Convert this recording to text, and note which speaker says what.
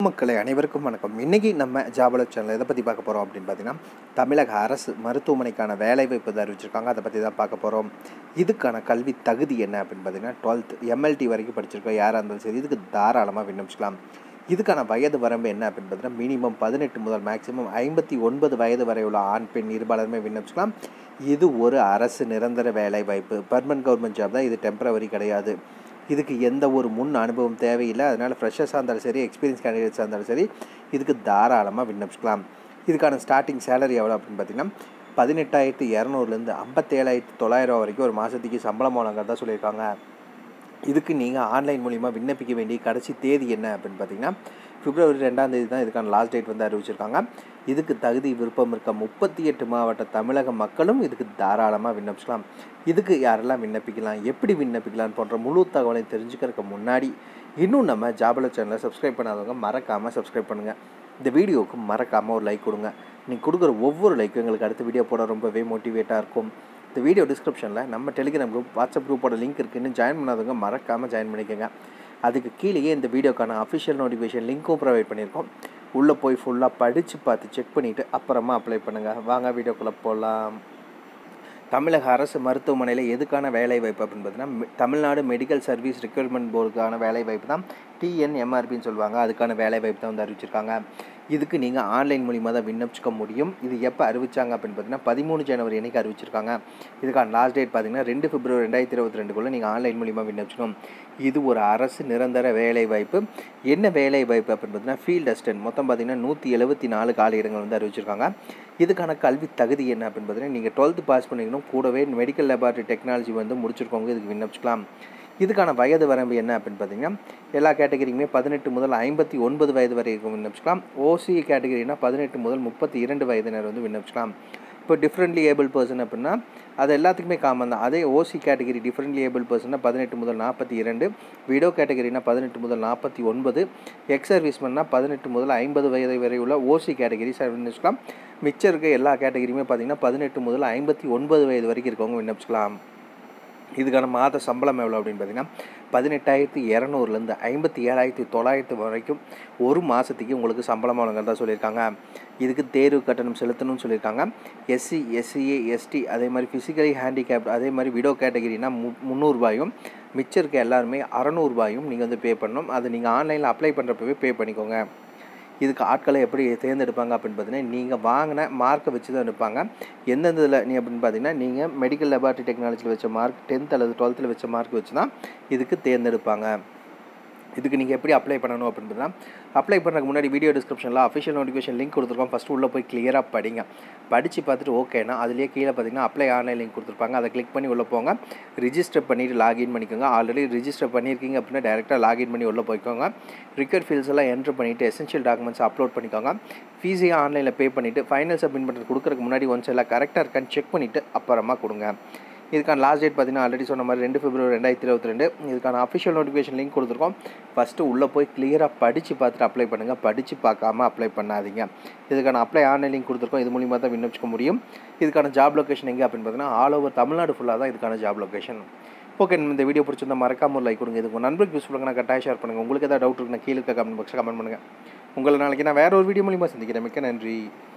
Speaker 1: மக்களை அனைவருக்கும் வணக்கம் இன்றைக்கி நம்ம ஜாபல சேனல் எதை பற்றி பார்க்க போகிறோம் அப்படின்னு பார்த்தீங்கன்னா தமிழக அரசு மருத்துவமனைக்கான வேலைவாய்ப்பு தான் அறிவிச்சிருக்காங்க அதை பற்றி தான் பார்க்க போகிறோம் இதுக்கான கல்வி தகுதி என்ன அப்படின்னு பார்த்தீங்கன்னா டுவெல்த் எம்எல்டி வரைக்கும் படிச்சிருக்கோம் யாராக இருந்தாலும் சரி இதுக்கு தாராளமாக விண்ணப்பிச்சுக்கலாம் இதுக்கான வயது வரம்பு என்ன அப்படின்னு பார்த்தீங்கன்னா மினிமம் பதினெட்டு முதல் மேக்ஸிமம் ஐம்பத்தி ஒன்பது வயது வரை உள்ள ஆண் பெண் இருபாலருமே விண்ணப்பிச்சுக்கலாம் இது ஒரு அரசு நிரந்தர வேலை வாய்ப்பு பர்மனன்ட் கவர்மெண்ட் ஜாப் தான் இது டெம்பரவரி கிடையாது இதுக்கு எந்த ஒரு முன் அனுபவம் தேவையில்லை அதனால் ஃப்ரெஷர்ஸாக இருந்தாலும் சரி எக்ஸ்பீரியன்ஸ் கேண்டிடேட்ஸாக இருந்தாலும் சரி இதுக்கு தாராளமாக விண்ணப்பிச்சுக்கலாம் இதுக்கான ஸ்டார்டிங் சேலரி எவ்வளோ அப்படின்னு பார்த்தீங்கன்னா பதினெட்டாயிரத்து இரநூறுலேருந்து ஐம்பத்தேழாயிரத்து தொள்ளாயிரம் வரைக்கும் ஒரு மாதத்துக்கு சம்பளம் வழங்குறதா சொல்லியிருக்காங்க இதுக்கு நீங்கள் ஆன்லைன் மூலிமா விண்ணப்பிக்க வேண்டிய கடைசி தேதி என்ன அப்படின்னு பார்த்தீங்கன்னா பிப்ரவரி ரெண்டாம் தேதி தான் இதுக்கான லாஸ்ட் டேட் வந்து அறிவிச்சிருக்காங்க இதுக்கு தகுதி விருப்பம் இருக்க முப்பத்தி எட்டு மாவட்ட தமிழக மக்களும் இதுக்கு தாராளமாக விண்ணப்பிக்கலாம் இதுக்கு யாரெல்லாம் விண்ணப்பிக்கலாம் எப்படி விண்ணப்பிக்கலாம் போன்ற முழு தகவலை தெரிஞ்சுக்கிறதுக்கு முன்னாடி இன்னும் நம்ம ஜாபல சேனலை சப்ஸ்கிரைப் பண்ணாதவங்க மறக்காமல் சப்ஸ்கிரைப் பண்ணுங்கள் இந்த வீடியோவுக்கு மறக்காமல் ஒரு லைக் கொடுங்க நீங்கள் கொடுக்குற ஒவ்வொரு லைக்கும் எங்களுக்கு அடுத்த வீடியோ போட ரொம்பவே மோட்டிவேட்டாக இருக்கும் இந்த வீடியோ டிஸ்கிரிப்ஷனில் நம்ம டெலிகிராம் குரூப் வாட்ஸ்அப் குரூப்போட லிங்க் இருக்குன்னு ஜாயின் பண்ணாதவங்க மறக்காமல் ஜாயின் பண்ணிக்கோங்க அதுக்கு கீழேயே இந்த வீடியோக்கான அஃபிஷியல் நோட்டிஃபிகேஷன் லிங்க்கும் ப்ரொவைட் பண்ணியிருக்கோம் உள்ளே போய் ஃபுல்லாக படித்து பார்த்து செக் பண்ணிவிட்டு அப்புறமா அப்ளை பண்ணுங்கள் வாங்க வீடியோக்குள்ளே போகலாம் தமிழக அரசு மருத்துவமனையில் எதுக்கான வேலை வாய்ப்பு அப்படின்னு பார்த்தீங்கன்னா மெ- தமிழ்நாடு மெடிக்கல் சர்வீஸ் ரெக்ரூட்மெண்ட் போர்டுக்கான வேலை வாய்ப்பு தான் டிஎன்எம்ஆர்பின்னு சொல்லுவாங்க அதுக்கான வேலை வாய்ப்பு தான் வந்து அறிவிச்சிருக்காங்க இதுக்கு நீங்கள் ஆன்லைன் மூலிமா தான் விண்ணப்பிச்சுக்க முடியும் இது எப்போ அறிவிச்சாங்க அப்படின்னு பார்த்தீங்கன்னா பதிமூணு ஜனவரி அன்றைக்கி அறிவிச்சிருக்காங்க இதுக்கான லாஸ்ட் டேட் பார்த்தீங்கன்னா ரெண்டு பிப்ரவரி ரெண்டாயிரத்தி இருபத்தி ரெண்டுக்குள்ளே நீங்கள் ஆன்லைன் மூலிமா விண்ணப்பிச்சுக்கணும் இது ஒரு அரசு நிரந்தர வேலை வாய்ப்பு என்ன வேலை வாய்ப்பு அப்படின்னு பார்த்தீங்கன்னா ஃபீல்ட் அசிஸ்டன்ட் மொத்தம் பார்த்தீங்கன்னா நூற்றி எழுபத்தி நாலு காலி இடங்கள் வந்து அறிவிச்சிருக்காங்க இதுக்கான கல்வி தகுதி என்ன அப்படின்னு பார்த்தீங்கன்னா நீங்கள் டுவெல்த்து பாஸ் பண்ணிக்கணும் கூடவே மெடிக்கல் லேபார்ட்டரி டெக்னாலஜி வந்து முடிச்சிருக்கவங்க இதுக்கு விண்ணப்பிச்சுக்கலாம் இதுக்கான வயது வரம்பு என்ன அப்படின்னு பார்த்தீங்கன்னா எல்லா கேட்டகரியுமே பதினெட்டு முதல் ஐம்பத்தி ஒன்பது வயது வரை இருக்கும் விண்ணப்பிச்சுக்கலாம் ஓசி கேட்டகரினா பதினெட்டு முதல் முப்பத்தி இரண்டு வயதினர் வந்து விண்ணப்பிச்சுக்கலாம் இப்போ டிஃப்ரெண்ட்லி ஏபிள் பர்சன் அப்படின்னா அது எல்லாத்துக்குமே காமன் தான் அதே ஓசி கேட்டகரி டிஃப்ரெண்ட்லி ஏபிள் பர்சன்னா பதினெட்டு முதல் நாற்பத்தி இரண்டு விடோ கேட்டகரினா பதினெட்டு முதல் நாற்பத்தி ஒன்பது எக்ஸ் சர்வீஸ்மன்னா பதினெட்டு முதல் ஐம்பது வயது வரை உள்ள ஓசி கேட்டகரி விண்ணப்பிச்சுக்கலாம் மிச்சம் இருக்க எல்லா கேட்டகரியுமே பார்த்தீங்கன்னா பதினெட்டு முதல் ஐம்பத்தி ஒன்பது வயது வரைக்கும் இருக்கவங்க விண்ணப்பிச்சுக்கலாம் இதுக்கான மாத சம்பளம் எவ்வளோ அப்படின்னு பார்த்தீங்கன்னா பதினெட்டாயிரத்தி இரநூறுலேருந்து ஐம்பத்தி ஏழாயிரத்தி தொள்ளாயிரத்து வரைக்கும் ஒரு மாதத்துக்கு உங்களுக்கு சம்பளம் வழங்குறதா சொல்லியிருக்காங்க இதுக்கு தேர்வு கட்டணம் செலுத்தணும்னு சொல்லியிருக்காங்க எஸ்சி எஸ்சிஏ எஸ்டி அதே மாதிரி ஃபிசிக்கலி ஹேண்டிகேப்ட் அதே மாதிரி விடோ கேட்டகிரினா மு முந்நூறுபாயும் மிச்சம் இருக்க எல்லாருமே அறநூறுபாயும் நீங்கள் வந்து பே பண்ணணும் அது நீங்கள் ஆன்லைனில் அப்ளை பண்ணுறப்பவே பே பண்ணிக்கோங்க இதுக்கு ஆட்களை எப்படி தேர்ந்தெடுப்பாங்க அப்படின்னு பார்த்தீங்கன்னா நீங்கள் வாங்கின மார்க்கை வச்சு தான் எடுப்பாங்க எந்தெந்த இதில் நீ அப்படின்னு பார்த்தீங்கன்னா நீங்கள் மெடிக்கல் லெபார்ட்டரி டெக்னாலஜியில் வச்ச மார்க் டென்த் அல்லது டுவெல்த்தில் வச்ச மார்க் வச்சு தான் இதுக்கு தேர்ந்தெடுப்பாங்க இதுக்கு நீங்கள் எப்படி அப்ளை பண்ணணும் அப்படின்னு பார்த்தீங்கன்னா அப்ளை பண்ணுறதுக்கு முன்னாடி வீடியோ டிஸ்கிரிப்ஷனில் அஃபிஷியல் நோட்டிஃபிகேஷன் லிங்க் கொடுத்துருக்கோம் ஃபஸ்ட்டு உள்ளே போய் கிளியராக படிங்க படித்து பார்த்துட்டு ஓகேனா அதுலேயே கீழே பார்த்தீங்கன்னா அப்ளை ஆன்லைன் லிங்க் கொடுத்துருப்பாங்க அதை கிளிக் பண்ணி உள்ளே போங்க ரிஜிஸ்டர் பண்ணிவிட்டு லாகின் பண்ணிக்கோங்க ஆல்ரெடி ரிஜிஸ்டர் பண்ணியிருக்கீங்க அப்படின்னா டேரெக்டாக லாகின் பண்ணி உள்ளே போய்க்கோங்க ரிக்வயர்ட் ஃபீல்ஸ் எல்லாம் என்ட்ரு பண்ணிவிட்டு எசென்ஷியல் டாக்குமெண்ட்ஸ் அப்லோட் பண்ணிக்கோங்க ஃபீஸையும் ஆன்லைனில் பே பண்ணிவிட்டு ஃபைனல் சப்மிட் பண்ணுறது கொடுக்குறதுக்கு முன்னாடி ஒன்ஸ் எல்லாம் கரெக்டாக இருக்கான்னு செக் பண்ணிவிட்டு அப்புறமா கொடுங்க இதுக்கான லாஸ்ட் டேட் பார்த்தீங்கன்னா ஆல்ரெடி சொன்ன மாதிரி ரெண்டு பிப்ரவரி ரெண்டாயிரத்தி இருபத்தி ரெண்டு இதுக்கான அஃபிஷியல் நோட்டிஃபிகேஷன் லிங்க் கொடுத்துருக்கோம் ஃபஸ்ட்டு உள்ளே போய் கிளியராக படித்து பார்த்துட்டு அப்ளை பண்ணுங்கள் படித்து பார்க்காம அப்ளை பண்ணாதீங்க இதுக்கான அப்ளை ஆன்லைன் லிங்க் கொடுத்துருக்கோம் இது மூலிமா தான் விண்ணப்பிச்சுக்க முடியும் இதுக்கான ஜாப் லொகேஷன் எங்கே அப்படின்னு பார்த்தீங்கன்னா ஆல் ஓவர் தமிழ்நாடு ஃபுல்லாக தான் இதுக்கான ஜாப் லொகேஷன் ஓகே இந்த வீடியோ பிடிச்சிருந்தா மறக்காம ஒரு லைக் கொடுங்க இதுக்கு உங்க நண்பருக்கு யூஸ்ஃபுல்லாக நான் கட்டாயம் ஷேர் பண்ணுங்கள் உங்களுக்கு ஏதாவது டவுட் இருக்குன்னா கீழே கமெண்ட் பாக்ஸில் கமெண்ட் பண்ணுங்கள் உங்களை நாளைக்கு நான் வேற ஒரு வீடியோ மூலிமா சந்திக்கிறேன் மிக்க நன்றி